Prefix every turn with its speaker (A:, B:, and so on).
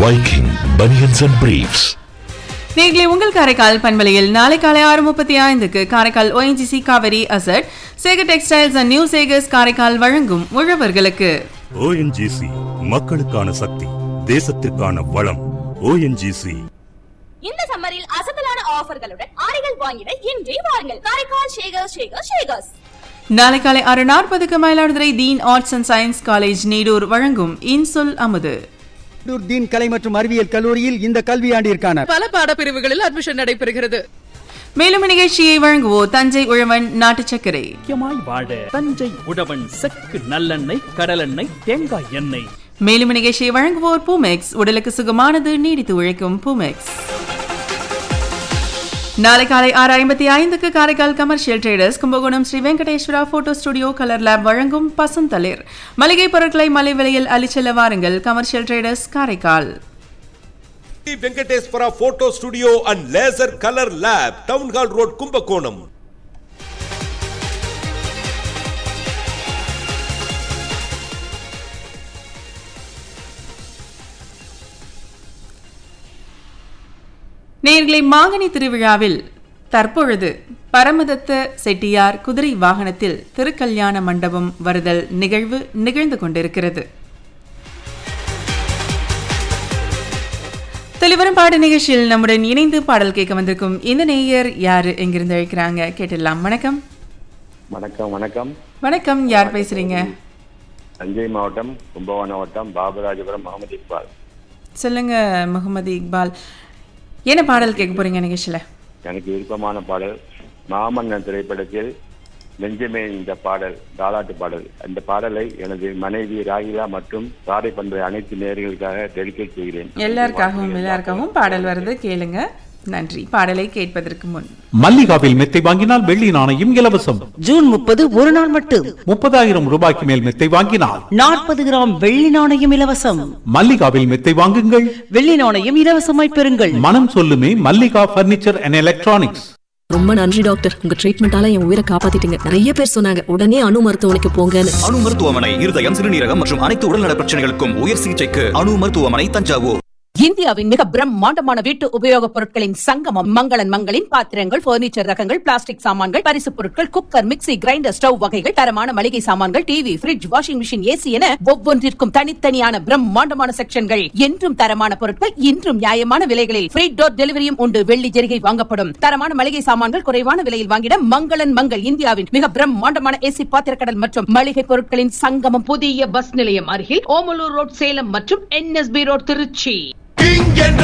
A: Viking Bunions and Briefs.
B: நேர்களை உங்கள் காரைக்கால் பண்பலையில் நாளை காலை ஆறு முப்பத்தி ஐந்துக்கு Karaikal ONGC Kaveri asset Sekar textiles and new Sekars Karaikal வழங்கும் உழவர்களுக்கு
C: ஓஎன்ஜிசி மக்களுக்கான சக்தி தேசத்திற்கான வளம் ஓஎன்ஜிசி
D: இந்த சம்மரில் அசத்தலான ஆஃபர்களுடன் ஆடைகள் வாங்கிட இன்றே வாருங்கள் காரைக்கால் ஷேகர் ஷேகர் ஷேகர்ஸ்
B: நாளை காலை ஆறு நாற்பதுக்கு Mayiladuthurai Deen arts and science college Needur வழங்கும் இன்சொல் அமுது
E: திருப்பூர் தீன் கலை மற்றும் அறிவியல் கல்லூரியில் இந்த கல்வியாண்டிற்கான
F: பல பாடப்பிரிவுகளில் அட்மிஷன் நடைபெறுகிறது
B: மேலும் இந்நிகழ்ச்சியை வழங்குவோர் தஞ்சை உழவன் நாட்டு சர்க்கரை
G: முக்கியமாய் வாழ தஞ்சை உழவன் செக்கு நல்லெண்ணெய் கடலெண்ணெய் தேங்காய் எண்ணெய்
B: மேலும் இந்நிகழ்ச்சியை வழங்குவோர் பூமெக்ஸ் உடலுக்கு சுகமானது நீடித்து உழைக்கும் பூமெக்ஸ் நாளை காலை ஆறு ஐம்பத்தி ஐந்துக்கு Karaikal commercial traders Kumbakonam Sri Venkateswara photo studio colour lab வழங்கும் பசுந்தளிர் மளிகை பொருட்களை மலை விலையில் அளிச்செல்ல வாருங்கள் commercial traders Karaikal
H: Venkateswara photo studio and laser colour lab town hall road Kumbakonam
B: நேர்களை மாங்கனி திருவிழாவில் தற்பொழுது பரமதத்த செட்டியார் குதிரை வாகனத்தில் திருக்கல்யாண மண்டபம் வருதல் நிகழ்வு நிகழ்ந்து கொண்டிருக்கிறது தெளிவரும் பாட நிகழ்ச்சியில் நம்முடன் இணைந்து பாடல் கேட்க வந்திருக்கும் இந்த நேயர் யாரு எங்கிருந்து அழைக்கிறாங்க கேட்டுடலாம் வணக்கம்
I: வணக்கம் வணக்கம்
B: வணக்கம் யார் பேசுறீங்க
I: தஞ்சை மாவட்டம் கும்பகோணம் மாவட்டம் பாபராஜபுரம் முகமது இக்பால்
B: சொல்லுங்க முகமது இக்பால் என்ன பாடல் கேட்க போறீங்க நிகழ்ச்சியில
I: எனக்கு விருப்பமான பாடல் மாமன்னன் திரைப்படத்தில் நெஞ்சமே இந்த பாடல் தாலாட்டு பாடல் அந்த பாடலை எனது மனைவி ராகிலா மற்றும் சாரை பண்பை அனைத்து நேர்களுக்காக டெடிகேட் செய்கிறேன்
B: எல்லாருக்காகவும் எல்லாருக்காகவும் பாடல் வருது கேளுங்க நன்றி பாடலை கேட்பதற்கு முன்
J: மல்லிகாவில் மெத்தை வாங்கினால் வெள்ளி நாணயம் இலவசம்
K: ஜூன் முப்பது ஒரு நாள் மட்டும்
J: முப்பதாயிரம் ரூபாய்க்கு மேல் மெத்தை வாங்கினால்
K: நாற்பது கிராம் வெள்ளி நாணயம் இலவசம்
J: மல்லிகாவில் மெத்தை வாங்குங்கள்
K: வெள்ளி நாணயம் இலவசமாய் பெறுங்கள்
J: மனம் சொல்லுமே மல்லிகா பர்னிச்சர் அண்ட் எலக்ட்ரானிக்ஸ்
L: ரொம்ப நன்றி டாக்டர் உங்க ட்ரீட்மெண்டால என் உயிரை காப்பாத்திட்டீங்க நிறைய பேர் சொன்னாங்க உடனே அணு மருத்துவமனைக்கு போங்கன்னு
M: அணு மருத்துவமனை இருதயம் சிறுநீரகம் மற்றும் அனைத்து உடல்நல பிரச்சனைகளுக்கும் உயர் சிகிச்சைக்கு அணு மருத்துவமனை தஞ்சாவூர்
N: இந்தியாவின் மிக பிரம்மாண்டமான வீட்டு உபயோகப் பொருட்களின் சங்கமம் மங்களன் மங்களின் பாத்திரங்கள் பர்னிச்சர் ரகங்கள் பிளாஸ்டிக் சாமான்கள் பரிசுப் பொருட்கள் குக்கர் மிக்ஸி கிரைண்டர் ஸ்டவ் வகைகள் தரமான மளிகை சாமான்கள் TV fridge washing machine AC என ஒவ்வொன்றிற்கும் தனித்தனியான பிரம்மாண்டமான செக்ஷன்கள் என்றும் தரமான பொருட்கள் இன்றும் நியாயமான விலைகளில் ஃப்ரீ டோர் டெலிவரியும் உண்டு வெள்ளி ஜெரிகை வாங்கப்படும் தரமான மளிகை சாமான்கள் குறைவான விலையில் வாங்கிட மங்களன் மங்கள் இந்தியாவின் மிக பிரம்மாண்டமான ஏசி பாத்திரக்கடல் மற்றும் மளிகை பொருட்களின் சங்கமம் புதிய பஸ் நிலையம் அருகில் ஓமலூர் ரோட் சேலம் மற்றும் என்எஸ்பி ரோட் திருச்சி
H: கிங் என்ற